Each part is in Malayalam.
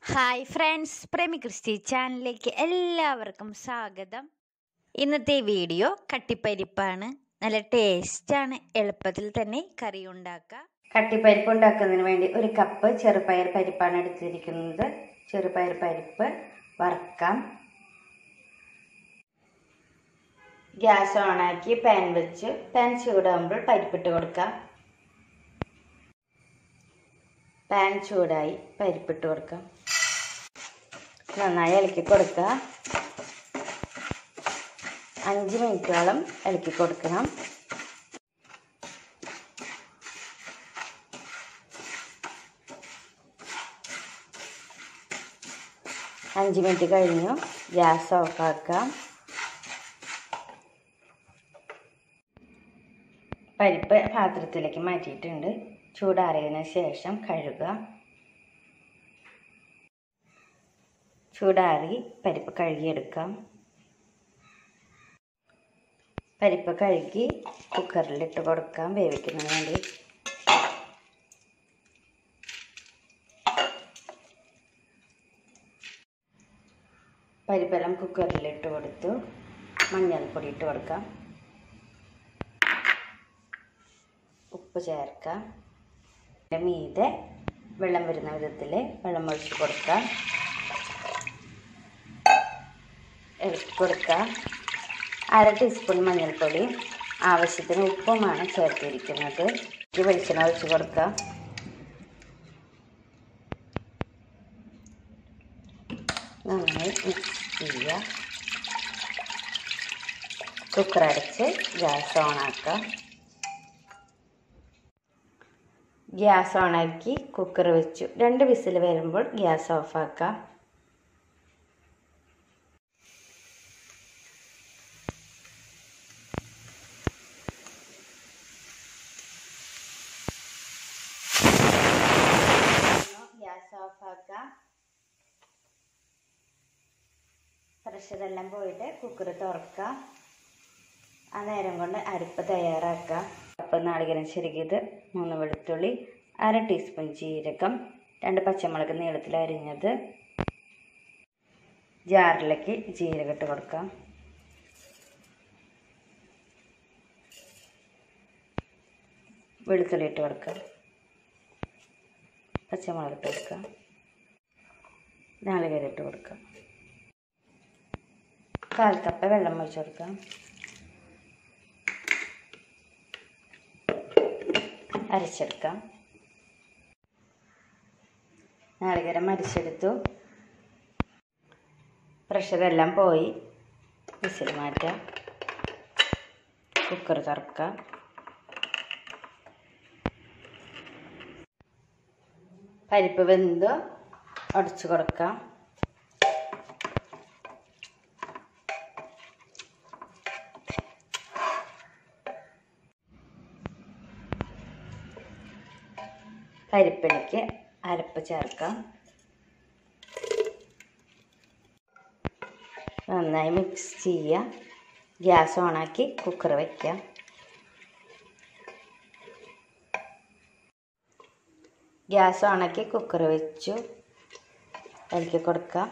ഹായ് ഫ്രണ്ട്സ് പ്രേമി ക്രിസ്റ്റി ചാനലിലേക്ക് എല്ലാവർക്കും സ്വാഗതം ഇന്നത്തെ വീഡിയോ കട്ടിപ്പരിപ്പാണ് നല്ല ടേസ്റ്റാണ് എളുപ്പത്തിൽ തന്നെ കറി ഉണ്ടാക്കുക കട്ടിപ്പരിപ്പ് ഉണ്ടാക്കുന്നതിന് വേണ്ടി ഒരു കപ്പ് ചെറുപയർ പരിപ്പാണ് എടുത്തിരിക്കുന്നത് ചെറുപയർ പരിപ്പ് വറുക്കാം ഗ്യാസ് ഓണാക്കി പാൻ വെച്ച് പാൻ ചൂടാകുമ്പോൾ പരിപ്പിട്ട് കൊടുക്കാം പാൻ ചൂടായി പരിപ്പിട്ട് കൊടുക്കാം നന്നായി ഇളക്കി കൊടുക്കുക അഞ്ച് മിനിറ്റോളം ഇളക്കി കൊടുക്കണം അഞ്ച് മിനിറ്റ് കഴിഞ്ഞു ഗ്യാസ് ഓഫാക്കാം പരിപ്പ് പാത്രത്തിലേക്ക് മാറ്റിയിട്ടുണ്ട് ചൂടാറിയതിന് ശേഷം കഴുകുക ചൂടാറി പരിപ്പ് കഴുകിയെടുക്കാം പരിപ്പ് കഴുകി കുക്കറിലിട്ട് കൊടുക്കാം വേവിക്കുന്നതിന് വേണ്ടി പരിപ്പെല്ലാം കുക്കറിലിട്ട് കൊടുത്തു മഞ്ഞൾപ്പൊടി ഇട്ട് കൊടുക്കാം ഉപ്പ് ചേർക്കാം ഇതിൻ്റെ മീതെ വെള്ളം വരുന്ന വിധത്തിൽ വെള്ളം ഒഴിച്ച് കൊടുക്കാം ഇളക്കി കൊടുക്കാം അര ടീസ്പൂൺ മഞ്ഞൾപ്പൊടി ആവശ്യത്തിന് ഉപ്പുമാണ് ചേർത്തിരിക്കുന്നത് ഈ വെളിച്ചെണ്ണ ഒഴിച്ച് കൊടുക്കാം നന്നായി മിക്സ് ചെയ്യുക കുക്കർ അടച്ച് ഗ്യാസ് ഓണാക്കാം ഗ്യാസ് ഓണാക്കി കുക്കർ വെച്ചു രണ്ട് വിസിൽ വരുമ്പോൾ ഗ്യാസ് ഓഫാക്കാം ഗ്യാസ് ഓഫാക്കാം പ്രഷറെല്ലാം പോയിട്ട് കുക്കർ തുറക്കാം ആ നേരം കൊണ്ട് അരിപ്പ് തയ്യാറാക്കാം അപ്പ് നാളികേരം ചെറുകിയത് മൂന്ന് വെളുത്തുള്ളി അര ടീസ്പൂൺ ജീരകം രണ്ട് പച്ചമുളക് നീളത്തിൽ അരിഞ്ഞത് ജാറിലേക്ക് ജീരകം ഇട്ട് കൊടുക്കാം വെളുത്തുള്ളി ഇട്ട് കൊടുക്കാം പച്ചമുളക് ഇട്ട് കൊടുക്കാം നാളികേരം ഇട്ട് കൊടുക്കാം കാൽ കപ്പ് വെള്ളം ഒഴിച്ച് കൊടുക്കാം അരച്ചെടുക്കാം നാളികേരം അരച്ചെടുത്തു പ്രഷറെല്ലാം പോയി വിസിൽ മാറ്റാം കുക്കർ തുറക്കാം പരിപ്പ് വെന്ത് ഉടച്ചു കൊടുക്കാം പരിപ്പിലേക്ക് അരപ്പ് ചേർക്കാം നന്നായി മിക്സ് ചെയ്യുക ഗ്യാസ് ഓണാക്കി കുക്കർ വയ്ക്കാം ഗ്യാസ് ഓണാക്കി കുക്കർ വെച്ചു ഇളക്കി കൊടുക്കാം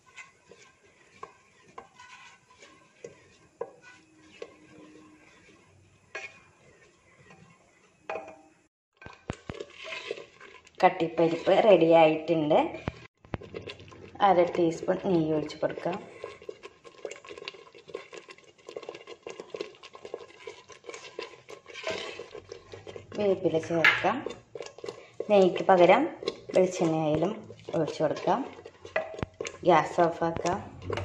കട്ടിപ്പരിപ്പ് റെഡി ആയിട്ടുണ്ട് അര ടീസ്പൂൺ നെയ്യ് ഒഴിച്ച് കൊടുക്കാം വേപ്പില ചേർക്കാം നെയ്ക്ക് പകരം വെളിച്ചെണ്ണയായാലും ഒഴിച്ചു കൊടുക്കാം ഗ്യാസ് ഓഫാക്കാം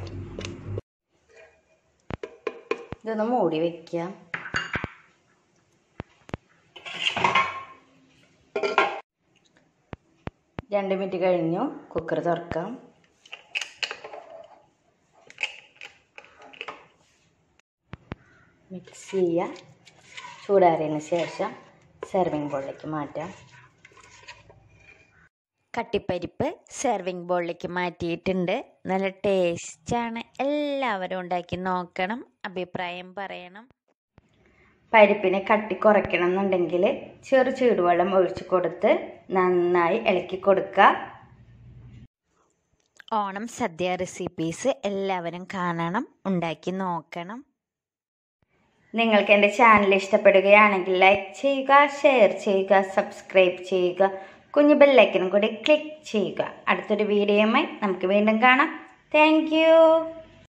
ഇതൊന്ന് മൂടി വയ്ക്കാം രണ്ട് മിനിറ്റ് കഴിഞ്ഞു കുക്കർ തുറക്കാം മിക്സ് ചെയ്യുക ചൂടാറിയതിന് ശേഷം സെർവിങ് ബോളിലേക്ക് മാറ്റാം കട്ടിപ്പരിപ്പ് സെർവിങ് ബോളിലേക്ക് മാറ്റിയിട്ടുണ്ട് നല്ല ടേസ്റ്റാണ് എല്ലാവരും ഉണ്ടാക്കി നോക്കണം അഭിപ്രായം പറയണം പരിപ്പിനെ കട്ടി കുറയ്ക്കണം എന്നുണ്ടെങ്കിൽ ചെറു ചൂടുവെള്ളം ഒഴിച്ച് കൊടുത്ത് നന്നായി ഇളക്കി കൊടുക്കുക ഓണം സദ്യ റെസിപ്പീസ് എല്ലാവരും കാണണം ഉണ്ടാക്കി നോക്കണം നിങ്ങൾക്ക് എൻ്റെ ചാനൽ ഇഷ്ടപ്പെടുകയാണെങ്കിൽ ലൈക്ക് ചെയ്യുക ഷെയർ ചെയ്യുക സബ്സ്ക്രൈബ് ചെയ്യുക കുഞ്ഞു ബെല്ലൈക്കനും കൂടി ക്ലിക്ക് ചെയ്യുക അടുത്തൊരു വീഡിയോയുമായി നമുക്ക് വീണ്ടും കാണാം താങ്ക്